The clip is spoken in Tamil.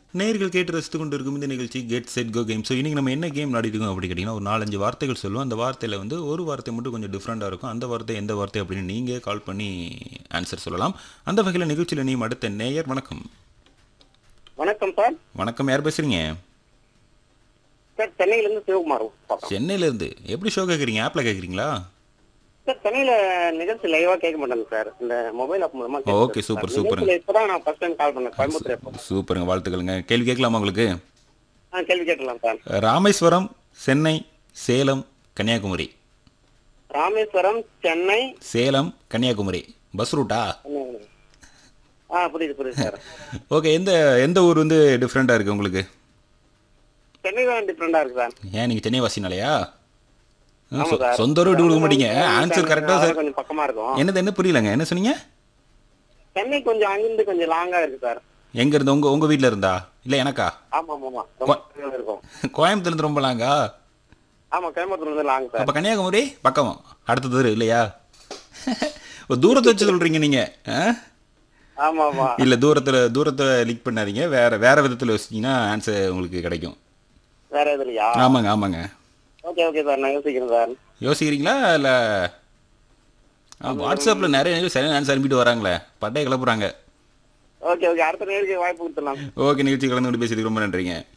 நேர்கள் கேட்டு ரசித்து கொண்டு இருக்கும் இந்த நிகழ்ச்சி get set go game so இன்றைக்கி நம்ம என்ன கேம் விளையாடிருக்கோம் அப்படி கேட்டிங்கன்னா ஒரு நாலஞ்சு வார்த்தைகள் சொல்லுவோம் அந்த வார்த்தையில் வந்து ஒரு வார்த்தை மட்டும் கொஞ்சம் டிஃப்ரெண்ட்டாக இருக்கும் அந்த வார்த்தை எந்த வார்த்தை அப்படின்னு நீங்கள் கால் பண்ணி ஆன்சர் சொல்லலாம் அந்த வகையில் நிகழ்ச்சியில் நீ அடுத்த நேயர் வணக்கம் வணக்கம் சார் வணக்கம் யார் பேசுகிறீங்க சார் சென்னையிலேருந்து சிவகுமார் பார்க்குறோம் சென்னையிலேருந்து எப்படி ஷோ கேட்குறீங்க ஆப்பில் கேட்குறீங்களா சார் சென்னையில நிகழ்ச்சி லைவா கேட்க மாட்டேங்க சார் இந்த மொபைல் ஆப் மூலமா கேட்க Okay, சார். super, நிகழ்ச்சியில super. இப்பதான் நான் ஃபர்ஸ்ட் டைம் கால் பண்ணேன் கோயம்புத்தூர் எப்போ சூப்பருங்க வாழ்த்துக்களுங்க கேள்வி கேட்கலாமா உங்களுக்கு ஆ கேள்வி கேட்கலாம் சார் ராமேஸ்வரம் சென்னை சேலம் கன்னியாகுமரி ராமேஸ்வரம் சென்னை சேலம் கன்னியாகுமரி பஸ் ரூட்டா கன்னியாகுமரி. ஆ புரியுது புரியுது சார் ஓகே எந்த எந்த ஊர் வந்து டிஃப்ரெண்ட்டாக இருக்குது உங்களுக்கு சென்னை தான் டிஃப்ரெண்டா இருக்கு சார் ஏன் நீங்கள் சென்னை வாசினாலையா ம், ஆமா சொ- சார் சொந்த ஊர் விட்டு கொடுக்க மாட்டீங்க ஆன்சர் கரெக்டாக அதனால சார் கொஞ்சம் பக்கமா இருக்கும் என்னது என்ன புரியலங்க என்ன சொன்னீங்க சென்னை கொஞ்சம் அங்கிருந்து கொஞ்சம் லாங்கா இருக்கு சார் எங்க இருந்து உங்க உங்க வீட்ல இருந்தா இல்ல எனக்கா ஆமா ஆமா ஆமா ரொம்ப தூரம் இருக்கும் கோயம்புத்தூர்ல இருந்து ரொம்ப லாங்கா ஆமா கோயம்புத்தூர்ல இருந்து லாங் சார் அப்ப கன்னியாகுமரி பக்கம் அடுத்த தெரு இல்லையா ஒரு தூரத்தை வச்சு சொல்றீங்க நீங்க ஆ? ஆமா ஆமா இல்ல தூரத்துல தூரத்தை லிக் பண்ணாதீங்க வேற வேற விதத்துல யோசிச்சீங்கன்னா ஆன்சர் உங்களுக்கு கிடைக்கும் வேற எது இல்லையா ஆமாங்க ஆமாங்க ஓகே ஓகே சார் நான் யோசிக்கிறேன் சார் யோசிக்கிறீங்களா இல்ல ஆ, வாட்ஸ்அப்ல நிறைய நேரம் சரியான ஆன்சர் அனுப்பிட்டு வராங்களே பட்டையை கிளப்புறாங்க ஓகே ஓகே அடுத்த நேருக்கு வாய்ப்பு கொடுத்துடலாம் ஓகே நிகழ்ச்சி கலந்து கொண்டு பேசியதுக்கு ரொம்ப நன்றிங்க